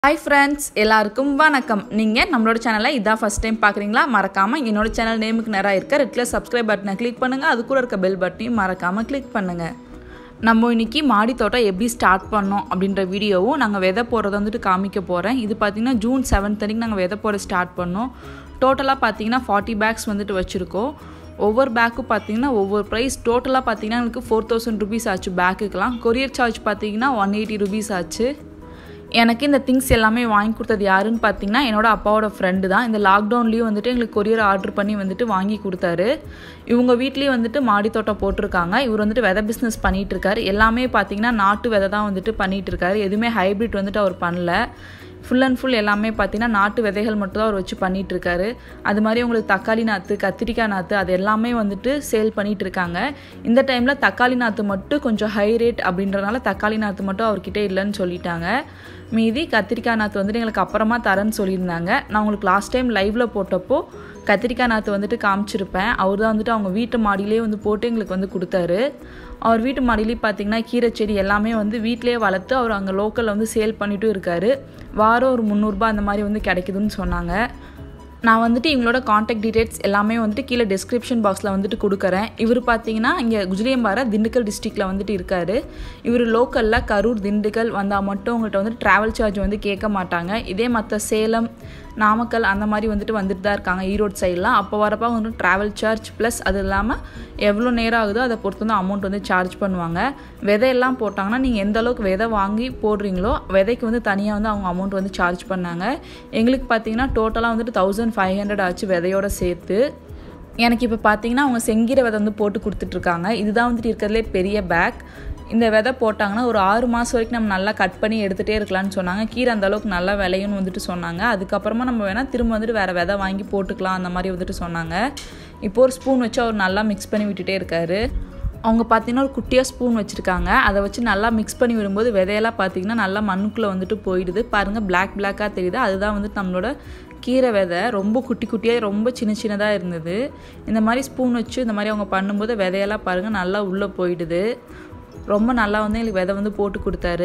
hi friends எல்லாருக்கும் வணக்கம் நீங்கள் நம்மளோட சேனலை இதான் ஃபஸ்ட் டைம் பார்க்குறீங்களா மறக்காமல் என்னோட சேனல் நேமுக்கு நேராக இருக்க ரெட்டில் சப்ஸ்கிரைப் பட்டனை கிளிக் பண்ணுங்கள் அது கூட இருக்க பெல் பட்டனையும் மறக்காமல் கிளிக் பண்ணுங்கள் நம்ம இன்னைக்கு மாடி தோட்டம் எப்படி ஸ்டார்ட் பண்ணோம் அப்படின்ற வீடியோவும் நாங்கள் விதை போடுறத வந்துட்டு காமிக்க போகிறேன் இது பார்த்திங்கன்னா ஜூன் செவன்த் அன்றைக்கி நாங்கள் விதை போட ஸ்டார்ட் பண்ணோம் டோட்டலாக பார்த்தீங்கன்னா ஃபார்ட்டி பேக்ஸ் வந்துட்டு வச்சுருக்கோம் ஒவ்வொரு பேக்கும் பார்த்தீங்கன்னா ஒவ்வொரு ப்ரைஸ் டோட்டலாக பார்த்தீங்கன்னா எனக்கு ஃபோர் தௌசண்ட் ருபீஸ் ஆச்சு பேக்குக்கெலாம் கொரியர் சார்ஜ் பார்த்தீங்கன்னா ஒன் எயிட்டி ருபீஸ் ஆச்சு எனக்கு இந்த திங்ஸ் எல்லாமே வாங்கி கொடுத்தது யாருன்னு பார்த்தீங்கன்னா என்னோட அப்பாவோட ஃப்ரெண்டு தான் இந்த லாக்டவுன்லேயும் வந்துட்டு எங்களுக்கு கொரியர் ஆர்டர் பண்ணி வந்துட்டு வாங்கி கொடுத்தாரு இவங்க வீட்லேயும் வந்துட்டு மாடி தோட்டம் போட்டிருக்காங்க இவர் வந்துட்டு விதை பிஸ்னஸ் பண்ணிகிட்டு இருக்காரு எல்லாமே பார்த்தீங்கன்னா நாட்டு விதை தான் வந்துட்டு பண்ணிகிட்டு இருக்காரு எதுவுமே ஹைப்ரிட் வந்துட்டு அவர் பண்ணல ஃபுல் அண்ட் ஃபுல் எல்லாமே பார்த்தீங்கன்னா நாட்டு விதைகள் மட்டும் தான் அவர் வச்சு பண்ணிகிட்டு இருக்காரு அது மாதிரி உங்களுக்கு தக்காளி நாற்று கத்திரிக்காய் நாற்று அது எல்லாமே வந்துட்டு சேல் பண்ணிகிட்டு இருக்காங்க இந்த டைமில் தக்காளி நாற்று மட்டும் கொஞ்சம் ஹை ரேட் அப்படின்றனால தக்காளி நாற்று மட்டும் அவர்கிட்ட இல்லைன்னு சொல்லிட்டாங்க மீதி கத்திரிக்காய் நாற்று வந்துட்டு எங்களுக்கு அப்புறமா தரேன்னு சொல்லியிருந்தாங்க நான் உங்களுக்கு லாஸ்ட் டைம் லைவில் போட்டப்போ கத்திரிக்காய் நாற்று வந்துட்டு காமிச்சிருப்பேன் அவர் தான் வந்துட்டு அவங்க வீட்டு மாடியிலே வந்து போட்டு எங்களுக்கு வந்து கொடுத்தாரு அவர் வீட்டு மாடியிலே பார்த்தீங்கன்னா கீரை செடி எல்லாமே வந்து வீட்டிலே வளர்த்து அவர் அங்கே லோக்கலில் வந்து சேல் பண்ணிட்டும் இருக்காரு வாரம் ஒரு முந்நூறுரூபா அந்த மாதிரி வந்து கிடைக்குதுன்னு சொன்னாங்க நான் வந்துட்டு இவங்களோட காண்டாக்ட் டீடைல்ஸ் எல்லாமே வந்துட்டு கீழே டிஸ்கிரிப்ஷன் பாக்ஸில் வந்துட்டு கொடுக்குறேன் இவர் பார்த்தீங்கன்னா இங்கே குஜிலியம்பாறை திண்டுக்கல் டிஸ்ட்ரிக்டில் வந்துட்டு இருக்கார் இவர் லோக்கலில் கரூர் திண்டுக்கல் வந்தால் மட்டும் உங்கள்கிட்ட வந்து ட்ராவல் சார்ஜ் வந்து கேட்க மாட்டாங்க இதே மற்ற சேலம் நாமக்கல் அந்த மாதிரி வந்துட்டு வந்துட்டு தான் இருக்காங்க ஈரோடு சைட்லாம் அப்போ வரப்போ வந்து ட்ராவல் சார்ஜ் ப்ளஸ் அது இல்லாமல் எவ்வளோ நேரம் ஆகுதோ அதை பொறுத்து வந்து அமௌண்ட் வந்து சார்ஜ் பண்ணுவாங்க விதையெல்லாம் போட்டாங்கன்னா நீங்கள் எந்த அளவுக்கு விதை வாங்கி போடுறீங்களோ விதைக்கு வந்து தனியாக வந்து அவங்க அமௌண்ட் வந்து சார்ஜ் பண்ணாங்க எங்களுக்கு பார்த்தீங்கன்னா டோட்டலாக வந்துட்டு தௌசண்ட் ஃபைவ் ஹண்ட்ரட் ஆச்சு விதையோட சேர்த்து எனக்கு இப்போ பார்த்தீங்கன்னா அவங்க செங்கீரை விதை வந்து போட்டு கொடுத்துட்ருக்காங்க இதுதான் வந்துட்டு இருக்கிறதுலே பெரிய பேக் இந்த விதை போட்டாங்கன்னா ஒரு ஆறு மாதம் வரைக்கும் நம்ம நல்லா கட் பண்ணி எடுத்துகிட்டே இருக்கலாம்னு சொன்னாங்க கீரை அந்த அளவுக்கு நல்லா விளையும்னு வந்துட்டு சொன்னாங்க அதுக்கப்புறமா நம்ம வேணால் திரும்ப வந்துட்டு வேறு விதை வாங்கி போட்டுக்கலாம் அந்த மாதிரி வந்துட்டு சொன்னாங்க இப்போ ஒரு ஸ்பூன் வச்சு அவர் நல்லா மிக்ஸ் பண்ணி விட்டுட்டே இருக்காரு அவங்க பார்த்தீங்கன்னா ஒரு குட்டியாக ஸ்பூன் வச்சுருக்காங்க அதை வச்சு நல்லா மிக்ஸ் பண்ணி விடும்போது விதையெல்லாம் பார்த்தீங்கன்னா நல்லா மண்ணுக்குள்ளே வந்துட்டு போயிடுது பாருங்கள் பிளாக் பிளாக்காக தெரியுது அதுதான் வந்துட்டு நம்மளோட கீரை விதை ரொம்ப குட்டி குட்டியாக ரொம்ப சின்ன சின்னதாக இருந்தது இந்த மாதிரி ஸ்பூன் வச்சு இந்த மாதிரி அவங்க பண்ணும்போது விதையெல்லாம் பாருங்கள் நல்லா உள்ளே போயிடுது ரொம்ப நல்லா வந்து எங்களுக்கு விதை வந்து போட்டு கொடுத்தாரு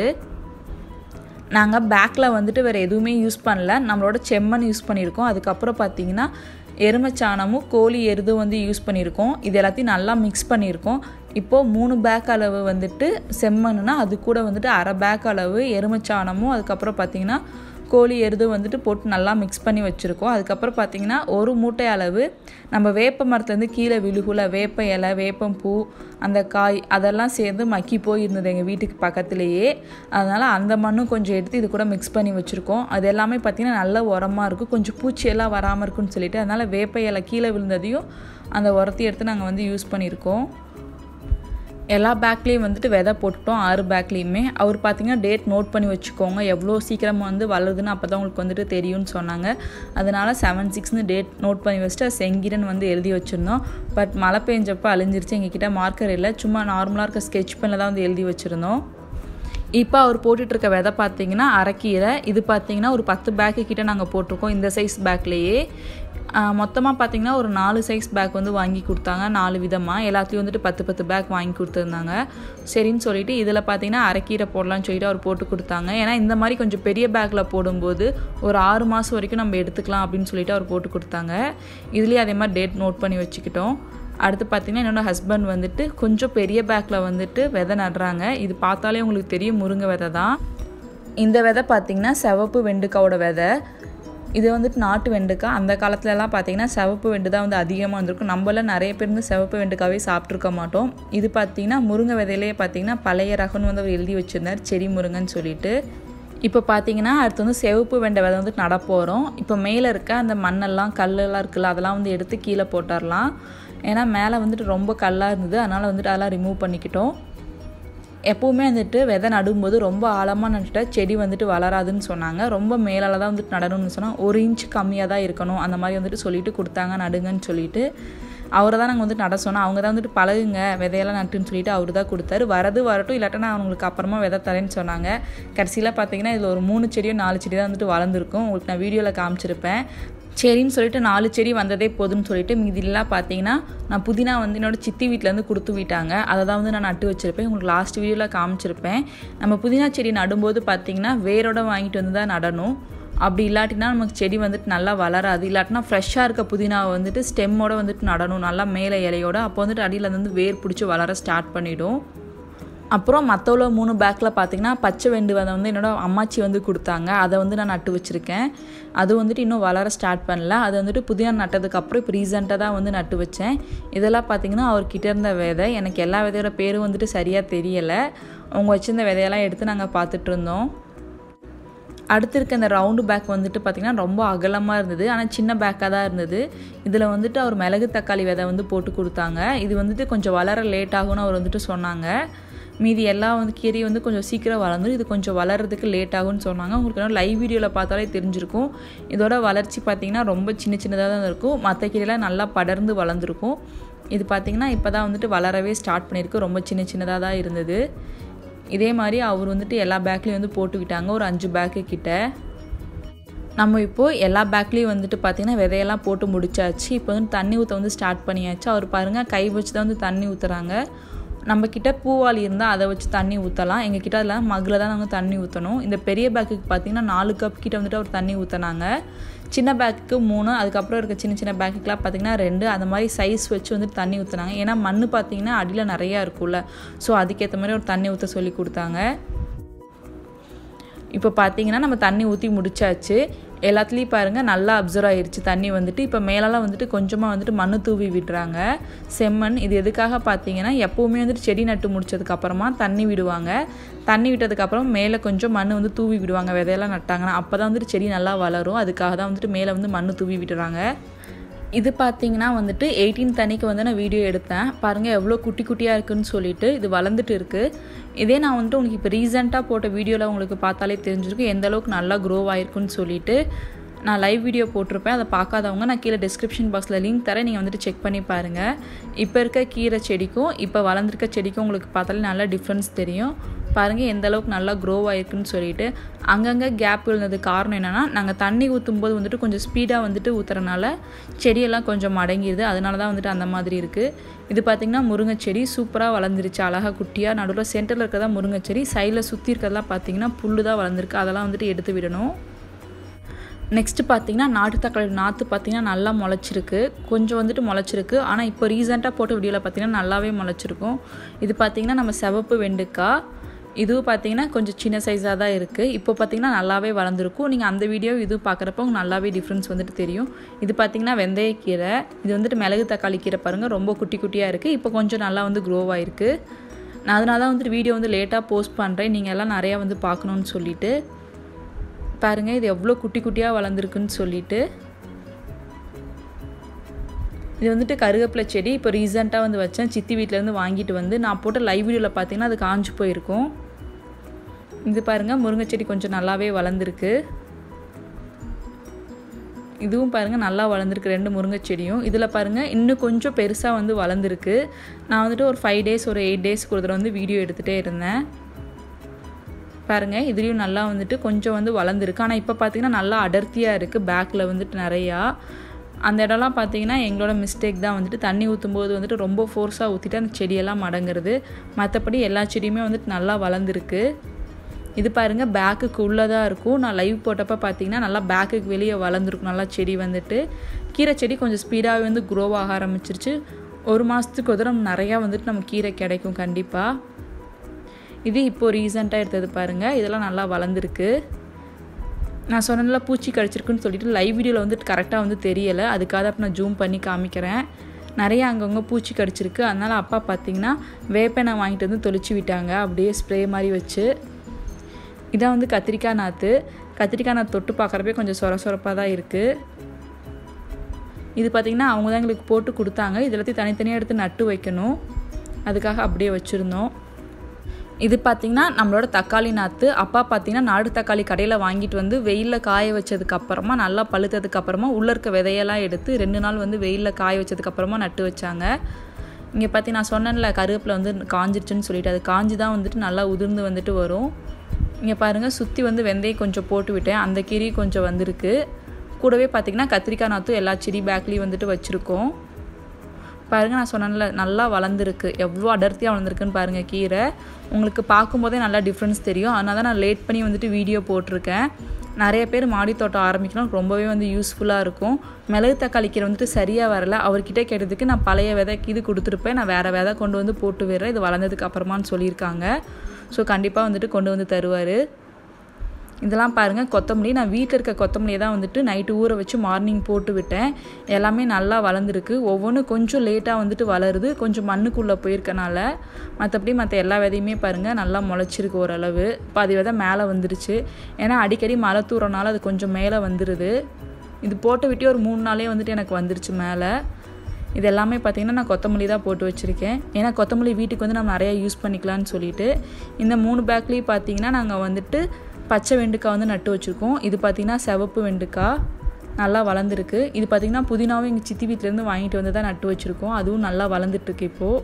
நாங்கள் பேக்கில் வந்துட்டு வேறு எதுவுமே யூஸ் பண்ணல நம்மளோட செம்மண் யூஸ் பண்ணியிருக்கோம் அதுக்கப்புறம் பார்த்தீங்கன்னா எருமைச்சாணமும் கோழி எருதும் வந்து யூஸ் பண்ணியிருக்கோம் இது எல்லாத்தையும் நல்லா மிக்ஸ் பண்ணியிருக்கோம் இப்போது மூணு பேக் அளவு வந்துட்டு செம்மண்ணுனா அது கூட வந்துட்டு அரை பேக் அளவு எருமைச்சாணமும் அதுக்கப்புறம் பார்த்திங்கன்னா கோழி எருது வந்துட்டு போட்டு நல்லா மிக்ஸ் பண்ணி வச்சுருக்கோம் அதுக்கப்புறம் பார்த்திங்கன்னா ஒரு மூட்டை அளவு நம்ம வேப்ப மரத்துலேருந்து கீழே விழுகுல வேப்ப இலை வேப்பம் பூ அந்த காய் அதெல்லாம் சேர்ந்து மக்கி போயிருந்தது எங்கள் வீட்டுக்கு பக்கத்துலேயே அதனால் அந்த மண்ணும் கொஞ்சம் எடுத்து இது கூட மிக்ஸ் பண்ணி வச்சுருக்கோம் அது எல்லாமே பார்த்திங்கன்னா நல்ல உரமாக இருக்கும் கொஞ்சம் பூச்சியெல்லாம் வராமல் இருக்குன்னு சொல்லிட்டு அதனால் வேப்ப இலை கீழே விழுந்ததையும் அந்த உரத்தையும் எடுத்து நாங்கள் வந்து யூஸ் பண்ணியிருக்கோம் எல்லா பேக்லேயும் வந்துட்டு விதை போட்டுட்டோம் ஆறு பேக்லேயுமே அவர் பார்த்தீங்கன்னா டேட் நோட் பண்ணி வச்சுக்கோங்க எவ்வளோ சீக்கிரமாக வந்து வளருதுன்னு அப்போ தான் உங்களுக்கு வந்துட்டு தெரியும்னு சொன்னாங்க அதனால் செவன் சிக்ஸ்னு டேட் நோட் பண்ணி வச்சுட்டு செங்கிரன் வந்து எழுதி வச்சுருந்தோம் பட் மழை பெஞ்சப்போ அழிஞ்சிருச்சு எங்ககிட்ட மார்க்கர் இல்லை சும்மா நார்மலாக இருக்க ஸ்கெட்ச் பெண்ணில் தான் வந்து எழுதி வச்சுருந்தோம் இப்போ அவர் போட்டுட்ருக்க விதை பார்த்தீங்கன்னா அரைக்கீரை இது பார்த்தீங்கன்னா ஒரு பத்து பேக்கு கிட்டே நாங்கள் போட்டிருக்கோம் இந்த சைஸ் பேக்லேயே மொத்தமாக பார்த்தீங்கன்னா ஒரு நாலு சைஸ் பேக் வந்து வாங்கி கொடுத்தாங்க நாலு விதமாக எல்லாத்தையும் வந்துட்டு பத்து பத்து பேக் வாங்கி கொடுத்துருந்தாங்க சரின்னு சொல்லிட்டு இதில் பார்த்தீங்கன்னா அரைக்கீரை போடலான்னு சொல்லிட்டு அவர் போட்டு கொடுத்தாங்க ஏன்னா இந்த மாதிரி கொஞ்சம் பெரிய பேக்கில் போடும்போது ஒரு ஆறு மாதம் வரைக்கும் நம்ம எடுத்துக்கலாம் அப்படின்னு சொல்லிட்டு அவர் போட்டு கொடுத்தாங்க இதுலேயே அதே மாதிரி டேட் நோட் பண்ணி வச்சுக்கிட்டோம் அடுத்து பார்த்திங்கன்னா என்னோடய ஹஸ்பண்ட் வந்துட்டு கொஞ்சம் பெரிய பேக்கில் வந்துட்டு விதை நடுறாங்க இது பார்த்தாலே உங்களுக்கு தெரியும் முருங்கை விதை தான் இந்த விதை பார்த்திங்கன்னா சிவப்பு வெண்டுக்காவோட விதை இது வந்துட்டு நாட்டு வெண்டுக்காய் அந்த காலத்துலலாம் பார்த்திங்கன்னா சிவப்பு வெண்டு தான் வந்து அதிகமாக வந்திருக்கும் நம்மளாம் நிறைய பேர் வந்து சிவப்பு வெண்டுக்காவே சாப்பிட்ருக்க மாட்டோம் இது பார்த்திங்கன்னா முருங்கை விதையிலே பார்த்திங்கன்னா பழைய ரகம்னு வந்து அவர் எழுதி வச்சுருந்தார் செடி முருங்கன்னு சொல்லிட்டு இப்போ பார்த்தீங்கன்னா அடுத்து வந்து சிவப்பு வெண்டை விதை வந்து நட போகிறோம் இப்போ மேலே இருக்க அந்த மண்ணெல்லாம் கல்லெல்லாம் இருக்குல்ல அதெல்லாம் வந்து எடுத்து கீழே போட்டுடலாம் ஏன்னா மேலே வந்துட்டு ரொம்ப கல்லாக இருந்தது அதனால் வந்துட்டு அதெல்லாம் ரிமூவ் பண்ணிக்கிட்டோம் எப்போவுமே வந்துட்டு விதை நடும்போது ரொம்ப ஆழமாக நட்டுட்டா செடி வந்துட்டு வளராதுன்னு சொன்னாங்க ரொம்ப மேலால் தான் வந்துட்டு நடணும்னு சொன்னால் ஒரு இன்ச் கம்மியாக தான் இருக்கணும் அந்த மாதிரி வந்துட்டு சொல்லிட்டு கொடுத்தாங்க நடுங்கன்னு சொல்லிட்டு அவரை தான் நாங்கள் வந்துட்டு நட சொன்னோம் அவங்க தான் வந்துட்டு பழகுங்க விதையெல்லாம் நட்டுன்னு சொல்லிட்டு அவர் தான் கொடுத்தாரு வரது வரட்டும் இல்லாட்டா நான் அவங்களுக்கு அப்புறமா விதை தரேன்னு சொன்னாங்க கடைசியில் பார்த்தீங்கன்னா இதில் ஒரு மூணு செடியோ நாலு செடி தான் வந்துட்டு வளர்ந்துருக்கும் உங்களுக்கு நான் வீடியோவில் காமிச்சிருப்பேன் சரின்னு சொல்லிட்டு நாலு செடி வந்ததே போதும்னு சொல்லிட்டு மீதிலாம் பார்த்தீங்கன்னா நான் புதினா வந்து என்னோட சித்தி வீட்டிலேருந்து கொடுத்து விட்டாங்க அதை தான் வந்து நான் நட்டு வச்சுருப்பேன் உங்களுக்கு லாஸ்ட் வீடியோவில் காமிச்சிருப்பேன் நம்ம புதினா செடி நடும்போது பார்த்தீங்கன்னா வேரோட வாங்கிட்டு வந்து தான் நடணும் அப்படி இல்லாட்டினா நமக்கு செடி வந்துட்டு நல்லா வளராது இல்லாட்டினா ஃப்ரெஷ்ஷாக இருக்க புதினாவை வந்துட்டு ஸ்டெம்மோட வந்துட்டு நடணும் நல்லா மேலே இலையோட அப்போ வந்துட்டு அடியில் வந்து வேர் பிடிச்சி வளர ஸ்டார்ட் பண்ணிடும் அப்புறம் மற்றவுள்ள மூணு பேக்கில் பார்த்தீங்கன்னா பச்சை வெண்டு விதை வந்து என்னோட அம்மாச்சி வந்து கொடுத்தாங்க அதை வந்து நான் நட்டு வச்சுருக்கேன் அது வந்துட்டு இன்னும் வளர ஸ்டார்ட் பண்ணல அது வந்துட்டு புதிய நட்டதுக்கப்புறம் இப்போ ரீசெண்டாக தான் வந்து நட்டு வச்சேன் இதெல்லாம் பார்த்தீங்கன்னா அவர்கிட்ட இருந்த விதை எனக்கு எல்லா விதையோட பேரும் வந்துட்டு சரியாக தெரியலை அவங்க வச்சிருந்த விதையெல்லாம் எடுத்து நாங்கள் பார்த்துட்டு இருந்தோம் அடுத்து இருக்க இந்த ரவுண்டு பேக் வந்துட்டு பார்த்திங்கன்னா ரொம்ப அகலமாக இருந்தது ஆனால் சின்ன பேக்காக தான் இருந்தது இதில் வந்துட்டு அவர் மிளகு தக்காளி விதை வந்து போட்டு கொடுத்தாங்க இது வந்துட்டு கொஞ்சம் வளர லேட் ஆகும்னு அவர் வந்துட்டு சொன்னாங்க மீதி எல்லாம் வந்து கீரை வந்து கொஞ்சம் சீக்கிரம் வளர்ந்துடும் இது கொஞ்சம் வளர்கிறதுக்கு லேட் ஆகும்னு சொன்னாங்க உங்களுக்கு இன்னும் லைவ் வீடியோவில் பார்த்தாலே தெரிஞ்சிருக்கும் இதோட வளர்ச்சி பார்த்திங்கன்னா ரொம்ப சின்ன சின்னதாக தான் இருக்கும் மற்ற கீரைலாம் நல்லா படர்ந்து வளர்ந்துருக்கும் இது பார்த்திங்கன்னா இப்போ தான் வந்துட்டு வளரவே ஸ்டார்ட் பண்ணியிருக்கு ரொம்ப சின்ன சின்னதாக தான் இருந்தது இதே மாதிரி அவர் வந்துட்டு எல்லா பேக்லேயும் வந்து போட்டுக்கிட்டாங்க ஒரு அஞ்சு பேக்கு கிட்ட நம்ம இப்போது எல்லா பேக்லேயும் வந்துட்டு பார்த்திங்கன்னா விதையெல்லாம் போட்டு முடிச்சாச்சு இப்போ வந்து தண்ணி ஊற்ற வந்து ஸ்டார்ட் பண்ணியாச்சு அவர் பாருங்கள் கை வச்சு தான் வந்து தண்ணி ஊற்றுறாங்க நம்மக்கிட்ட பூவாளி இருந்தால் அதை வச்சு தண்ணி ஊற்றலாம் எங்கள் கிட்ட அதில் மகில் தான் நாங்கள் தண்ணி ஊற்றணும் இந்த பெரிய பேக்குக்கு பார்த்திங்கன்னா நாலு கப் கிட்ட வந்துட்டு அவர் தண்ணி ஊற்றினாங்க சின்ன பேக்குக்கு மூணு அதுக்கப்புறம் இருக்க சின்ன சின்ன பேக்குக்கெலாம் பார்த்திங்கன்னா ரெண்டு அந்த மாதிரி சைஸ் வச்சு வந்துட்டு தண்ணி ஊற்றுனாங்க ஏன்னா மண் பார்த்திங்கன்னா அடியில் நிறையா இருக்கும்ல ஸோ அதுக்கேற்ற மாதிரி ஒரு தண்ணி ஊற்ற சொல்லி கொடுத்தாங்க இப்போ பார்த்தீங்கன்னா நம்ம தண்ணி ஊற்றி முடிச்சாச்சு எல்லாத்துலேயும் பாருங்கள் நல்லா அப்சர்வ் ஆயிடுச்சு தண்ணி வந்துட்டு இப்போ மேலெல்லாம் வந்துட்டு கொஞ்சமாக வந்துட்டு மண் தூவி விடுறாங்க செம்மண் இது எதுக்காக பார்த்தீங்கன்னா எப்போவுமே வந்துட்டு செடி நட்டு முடிச்சதுக்கப்புறமா தண்ணி விடுவாங்க தண்ணி விட்டதுக்கப்புறம் மேலே கொஞ்சம் மண் வந்து தூவி விடுவாங்க விதையெல்லாம் நட்டாங்கன்னா அப்போ தான் வந்துட்டு செடி நல்லா வளரும் அதுக்காக தான் வந்துட்டு மேலே வந்து மண் தூவி விடுறாங்க இது பார்த்தீங்கன்னா வந்துட்டு எயிட்டீன் தண்ணிக்கு வந்து நான் வீடியோ எடுத்தேன் பாருங்கள் எவ்வளோ குட்டி குட்டியாக இருக்குன்னு சொல்லிட்டு இது வளர்ந்துட்டு இருக்குது இதே நான் வந்துட்டு உங்களுக்கு இப்போ ரீசெண்டாக போட்ட வீடியோவில் உங்களுக்கு பார்த்தாலே தெரிஞ்சிருக்கும் எந்த அளவுக்கு நல்லா க்ரோ ஆயிருக்குன்னு சொல்லிட்டு நான் லைவ் வீடியோ போட்டிருப்பேன் அதை பார்க்காதவங்க நான் கீழே டிஸ்கிரிப்ஷன் பாக்ஸில் லிங்க் தரேன் நீங்கள் வந்துட்டு செக் பண்ணி பாருங்கள் இப்போ இருக்க கீரை செடிக்கும் இப்போ வளர்ந்துருக்க செடிக்கும் உங்களுக்கு பார்த்தாலே நல்லா டிஃப்ரென்ஸ் தெரியும் பாருங்கள் எந்த அளவுக்கு நல்லா க்ரோ ஆயிருக்குன்னு சொல்லிட்டு அங்கங்கே கேப் விழுந்தது காரணம் என்னென்னா நாங்கள் தண்ணி ஊற்றும் போது வந்துட்டு கொஞ்சம் ஸ்பீடாக வந்துட்டு ஊற்றுறனால செடியெல்லாம் கொஞ்சம் மடங்கிடுது அதனால தான் வந்துட்டு அந்த மாதிரி இருக்குது இது பார்த்திங்கன்னா முருங்கை செடி சூப்பராக வளர்ந்துருச்சு அழகாக குட்டியாக நடுவில் சென்டரில் இருக்கிறதா முருங்கை செடி சைடில் சுற்றி இருக்கிறதெல்லாம் பார்த்திங்கன்னா புல்லு தான் வளர்ந்துருக்கு அதெல்லாம் வந்துட்டு எடுத்து விடணும் நெக்ஸ்ட்டு பார்த்தீங்கன்னா நாட்டு தக்காளி நாற்று பார்த்தீங்கன்னா நல்லா முளைச்சிருக்கு கொஞ்சம் வந்துட்டு முளைச்சிருக்கு ஆனால் இப்போ ரீசெண்டாக போட்ட வீடியோவில் பார்த்தீங்கன்னா நல்லாவே முளைச்சிருக்கும் இது பார்த்தீங்கன்னா நம்ம சிவப்பு வெண்டுக்காய் இதுவும் பார்த்தீங்கன்னா கொஞ்சம் சின்ன சைஸாக தான் இருக்குது இப்போ பார்த்தீங்கன்னா நல்லாவே வளர்ந்துருக்கும் நீங்கள் அந்த வீடியோ இதுவும் பார்க்குறப்போ உங்களுக்கு நல்லாவே டிஃப்ரென்ஸ் வந்துட்டு தெரியும் இது பார்த்தீங்கன்னா வெந்தயக்கீரை இது வந்துட்டு மிளகு தக்காளி கீரை பாருங்கள் ரொம்ப குட்டி குட்டியாக இருக்குது இப்போ கொஞ்சம் நல்லா வந்து க்ரோ ஆயிருக்கு நான் அதனால தான் வந்துட்டு வீடியோ வந்து லேட்டாக போஸ்ட் பண்ணுறேன் நீங்கள் எல்லாம் நிறையா வந்து பார்க்கணுன்னு சொல்லிட்டு பாருங்கள் இது எவ்வளோ குட்டி குட்டியாக வளர்ந்துருக்குன்னு சொல்லிட்டு இது வந்துட்டு கருவேப்பிலை செடி இப்போ ரீசெண்டாக வந்து வச்சேன் சித்தி வீட்டிலேருந்து வாங்கிட்டு வந்து நான் போட்ட லைவ் வீடியோவில் பார்த்தீங்கன்னா அது காஞ்சு போயிருக்கும் இது பாருங்கள் முருங்கை செடி கொஞ்சம் நல்லாவே வளர்ந்துருக்கு இதுவும் பாருங்கள் நல்லா வளர்ந்துருக்கு ரெண்டு முருங்கை செடியும் இதில் பாருங்கள் இன்னும் கொஞ்சம் பெருசாக வந்து வளர்ந்துருக்கு நான் வந்துட்டு ஒரு ஃபைவ் டேஸ் ஒரு எயிட் டேஸ்க்கு ஒரு தடவை வந்து வீடியோ எடுத்துகிட்டே இருந்தேன் பாருங்கள் இதுலேயும் நல்லா வந்துட்டு கொஞ்சம் வந்து வளர்ந்துருக்கு ஆனால் இப்போ பார்த்தீங்கன்னா நல்லா அடர்த்தியாக இருக்குது பேக்கில் வந்துட்டு நிறையா அந்த இடம்லாம் பார்த்தீங்கன்னா எங்களோட மிஸ்டேக் தான் வந்துட்டு தண்ணி ஊற்றும் போது வந்துட்டு ரொம்ப ஃபோர்ஸாக ஊற்றிட்டு அந்த செடியெல்லாம் மடங்குறது மற்றபடி எல்லா செடியுமே வந்துட்டு நல்லா வளர்ந்துருக்கு இது பாருங்கள் பேக்குக்கு உள்ளே தான் இருக்கும் நான் லைவ் போட்டப்போ பார்த்தீங்கன்னா நல்லா பேக்குக்கு வெளியே வளர்ந்துருக்கும் நல்லா செடி வந்துட்டு கீரை செடி கொஞ்சம் ஸ்பீடாகவே வந்து க்ரோ ஆக ஆரம்பிச்சிருச்சு ஒரு மாதத்துக்கு ஒரு தடவை நிறையா வந்துட்டு நம்ம கீரை கிடைக்கும் கண்டிப்பாக இது இப்போது ரீசெண்டாக எடுத்தது பாருங்கள் இதெல்லாம் நல்லா வளர்ந்துருக்கு நான் சொன்னதில் பூச்சி கடிச்சிருக்குன்னு சொல்லிட்டு லைவ் வீடியோவில் வந்துட்டு கரெக்டாக வந்து தெரியலை அதுக்காக அப்போ நான் ஜூம் பண்ணி காமிக்கிறேன் நிறைய அங்கங்கே பூச்சி கடிச்சிருக்கு அதனால் அப்பா பார்த்தீங்கன்னா வேப்பெண்ணெய் வாங்கிட்டு வந்து தொளிச்சு விட்டாங்க அப்படியே ஸ்ப்ரே மாதிரி வச்சு இதான் வந்து கத்திரிக்காய் நாற்று கத்திரிக்காய் நாற்று தொட்டு பார்க்குறப்பே கொஞ்சம் சொர சொரப்பாக தான் இருக்குது இது பார்த்திங்கன்னா அவங்க தான் எங்களுக்கு போட்டு கொடுத்தாங்க இது எல்லாத்தையும் தனித்தனியாக எடுத்து நட்டு வைக்கணும் அதுக்காக அப்படியே வச்சுருந்தோம் இது பார்த்திங்கன்னா நம்மளோட தக்காளி நாற்று அப்பா பார்த்திங்கன்னா நாடு தக்காளி கடையில் வாங்கிட்டு வந்து வெயிலில் காய வச்சதுக்கப்புறமா நல்லா பழுத்ததுக்கப்புறமா உள்ளே இருக்க விதையெல்லாம் எடுத்து ரெண்டு நாள் வந்து வெயிலில் காய வச்சதுக்கப்புறமா நட்டு வச்சாங்க இங்கே பார்த்தி நான் சொன்னேன்ல கருவேப்பில் வந்து காஞ்சிருச்சுன்னு சொல்லிட்டு அது காஞ்சி தான் வந்துட்டு நல்லா உதிர்ந்து வந்துட்டு வரும் இங்கே பாருங்கள் சுற்றி வந்து வெந்தயம் கொஞ்சம் போட்டு விட்டேன் அந்த கீரி கொஞ்சம் வந்திருக்கு கூடவே பார்த்திங்கன்னா கத்திரிக்காய் நாற்றும் எல்லா செடி பேக்லேயும் வந்துட்டு வச்சுருக்கோம் பாருங்கள் நான் சொன்னேன்ல நல்லா வளர்ந்துருக்கு எவ்வளோ அடர்த்தியாக வளர்ந்துருக்குன்னு பாருங்கள் கீரை உங்களுக்கு பார்க்கும்போதே நல்லா டிஃப்ரென்ஸ் தெரியும் அதனால தான் நான் லேட் பண்ணி வந்துட்டு வீடியோ போட்டிருக்கேன் நிறைய பேர் மாடி தோட்டம் ஆரம்பிக்கணும் ரொம்பவே வந்து யூஸ்ஃபுல்லாக இருக்கும் மிளகு தக்காளி கீரை வந்துட்டு சரியாக வரல அவர்கிட்ட கேட்டதுக்கு நான் பழைய விதைக்கு இது கொடுத்துருப்பேன் நான் வேறு விதை கொண்டு வந்து போட்டு விடுறேன் இது வளர்ந்ததுக்கு அப்புறமான்னு சொல்லியிருக்காங்க ஸோ கண்டிப்பாக வந்துட்டு கொண்டு வந்து தருவார் இதெல்லாம் பாருங்கள் கொத்தமல்லி நான் வீட்டில் இருக்க கொத்தமல்லியை தான் வந்துட்டு நைட்டு ஊற வச்சு மார்னிங் போட்டு விட்டேன் எல்லாமே நல்லா வளர்ந்துருக்கு ஒவ்வொன்றும் கொஞ்சம் லேட்டாக வந்துட்டு வளருது கொஞ்சம் மண்ணுக்குள்ளே போயிருக்கனால மற்றபடி மற்ற எல்லா விதையுமே பாருங்கள் நல்லா முளைச்சிருக்கு ஓரளவு பாதி விதை மேலே வந்துருச்சு ஏன்னா அடிக்கடி மழை தூரனால அது கொஞ்சம் மேலே வந்துடுது இது போட்டு விட்டே ஒரு மூணு நாளே வந்துட்டு எனக்கு வந்துருச்சு மேலே இது எல்லாமே பார்த்திங்கன்னா நான் கொத்தமல்லி தான் போட்டு வச்சுருக்கேன் ஏன்னா கொத்தமல்லி வீட்டுக்கு வந்து நம்ம நிறையா யூஸ் பண்ணிக்கலாம்னு சொல்லிட்டு இந்த மூணு பேக்லேயும் பார்த்திங்கன்னா நாங்கள் வந்துட்டு பச்சை வெண்டுக்காய் வந்து நட்டு வச்சுருக்கோம் இது பார்த்திங்கன்னா சிவப்பு வெண்டுக்காய் நல்லா வளர்ந்துருக்கு இது பார்த்திங்கன்னா புதினாவும் எங்கள் சித்தி வீட்டிலேருந்து வாங்கிட்டு வந்து தான் நட்டு வச்சுருக்கோம் அதுவும் நல்லா வளர்ந்துட்டுருக்கு இப்போது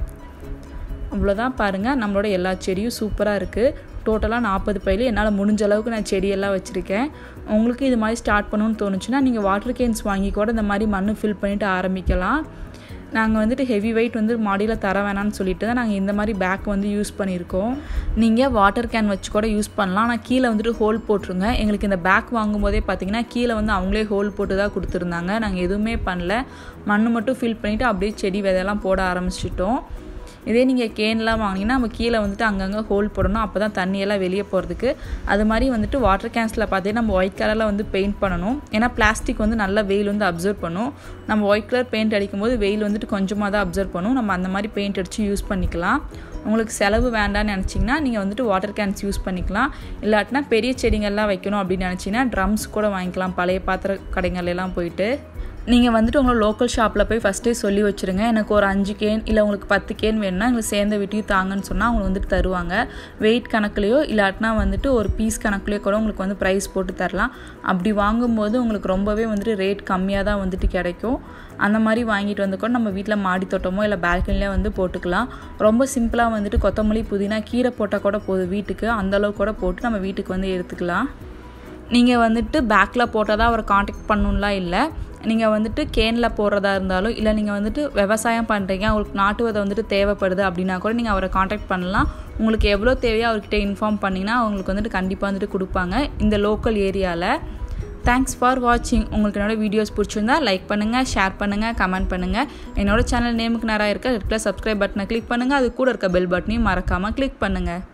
அவ்வளோதான் பாருங்கள் நம்மளோட எல்லா செடியும் சூப்பராக இருக்குது டோட்டலாக நாற்பது பயிலு என்னால் முடிஞ்ச அளவுக்கு நான் செடியெல்லாம் வச்சுருக்கேன் உங்களுக்கு இது மாதிரி ஸ்டார்ட் பண்ணணும்னு தோணுச்சுன்னா நீங்கள் வாட்டர் கேன்ஸ் வாங்கி கூட இந்த மாதிரி மண் ஃபில் பண்ணிவிட்டு ஆரம்பிக்கலாம் நாங்கள் வந்துட்டு ஹெவி வெயிட் வந்து மாடியில் தர வேணாம்னு சொல்லிட்டு தான் நாங்கள் இந்த மாதிரி பேக் வந்து யூஸ் பண்ணியிருக்கோம் நீங்கள் வாட்டர் கேன் வச்சு கூட யூஸ் பண்ணலாம் ஆனால் கீழே வந்துட்டு ஹோல் போட்டுருங்க எங்களுக்கு இந்த பேக் வாங்கும்போதே பார்த்தீங்கன்னா கீழே வந்து அவங்களே ஹோல் போட்டு தான் கொடுத்துருந்தாங்க நாங்கள் எதுவுமே பண்ணல மண் மட்டும் ஃபில் பண்ணிவிட்டு அப்படியே செடி விதையெல்லாம் போட ஆரம்பிச்சிட்டோம் இதே நீங்கள் கேன்லாம் வாங்கினீங்கன்னா நம்ம கீழே வந்துட்டு அங்கங்கே ஹோல் போடணும் அப்போ தான் தண்ணியெல்லாம் வெளியே போகிறதுக்கு அது மாதிரி வந்துட்டு வாட்டர் கேன்ஸில் பார்த்தீங்கன்னா நம்ம ஒயிட் கலரில் வந்து பெயிண்ட் பண்ணணும் ஏன்னா பிளாஸ்டிக் வந்து நல்லா வெயில் வந்து அப்சர்வ் பண்ணும் நம்ம ஒயிட் கலர் பெயிண்ட் அடிக்கும்போது வெயில் வந்துட்டு கொஞ்சமாக தான் அப்சர்வ் பண்ணும் நம்ம அந்த மாதிரி பெயிண்ட் அடித்து யூஸ் பண்ணிக்கலாம் உங்களுக்கு செலவு வேண்டாம்னு நினச்சிங்கன்னா நீங்கள் வந்துட்டு வாட்டர் கேன்ஸ் யூஸ் பண்ணிக்கலாம் இல்லாட்டினா பெரிய செடிங்கள்லாம் வைக்கணும் அப்படின்னு நினச்சிங்கன்னா ட்ரம்ஸ் கூட வாங்கிக்கலாம் பழைய பாத்திர கடைங்கள்லாம் போயிட்டு நீங்கள் வந்துட்டு உங்களோட லோக்கல் ஷாப்பில் போய் ஃபஸ்ட்டே சொல்லி வச்சுருங்க எனக்கு ஒரு அஞ்சு கேன் இல்லை உங்களுக்கு பத்து கேன் வேணும்னா எங்களுக்கு சேர்ந்த வீட்டையும் தாங்கன்னு சொன்னால் அவங்க வந்துட்டு தருவாங்க வெயிட் கணக்குலையோ இல்லாட்டினா வந்துட்டு ஒரு பீஸ் கணக்குலையோ கூட உங்களுக்கு வந்து ப்ரைஸ் போட்டு தரலாம் அப்படி வாங்கும்போது உங்களுக்கு ரொம்பவே வந்துட்டு ரேட் கம்மியாக தான் வந்துட்டு கிடைக்கும் அந்த மாதிரி வாங்கிட்டு வந்து கூட நம்ம வீட்டில் மாடி தோட்டமோ இல்லை பால்கனிலே வந்து போட்டுக்கலாம் ரொம்ப சிம்பிளாக வந்துட்டு கொத்தமல்லி புதினா கீரை போட்டால் கூட போதும் வீட்டுக்கு அந்தளவுக்கு கூட போட்டு நம்ம வீட்டுக்கு வந்து எடுத்துக்கலாம் நீங்கள் வந்துட்டு பேக்கில் போட்டால் தான் அவரை காண்டாக்ட் பண்ணணும்லாம் இல்லை நீங்கள் வந்துட்டு கேனில் போடுறதா இருந்தாலும் இல்லை நீங்கள் வந்துட்டு விவசாயம் பண்ணுறீங்க உங்களுக்கு நாட்டு விதை வந்துட்டு தேவைப்படுது அப்படின்னா கூட நீங்கள் அவரை காண்டாக்ட் பண்ணலாம் உங்களுக்கு எவ்வளோ தேவையோ அவர்கிட்ட இன்ஃபார்ம் பண்ணிங்கன்னா அவங்களுக்கு வந்துட்டு கண்டிப்பாக வந்துட்டு கொடுப்பாங்க இந்த லோக்கல் ஏரியாவில் தேங்க்ஸ் ஃபார் வாட்சிங் உங்களுக்கு என்னோட வீடியோஸ் பிடிச்சிருந்தா லைக் பண்ணுங்கள் ஷேர் பண்ணுங்கள் கமெண்ட் பண்ணுங்கள் என்னோட சேனல் நேமுக்கு நேராக இருக்க ரெட்டில் சப்ஸ்கிரைப் பட்டனை கிளிக் பண்ணுங்கள் அது கூட இருக்க பெல் பட்டனையும் மறக்காமல் கிளிக் பண்ணுங்கள்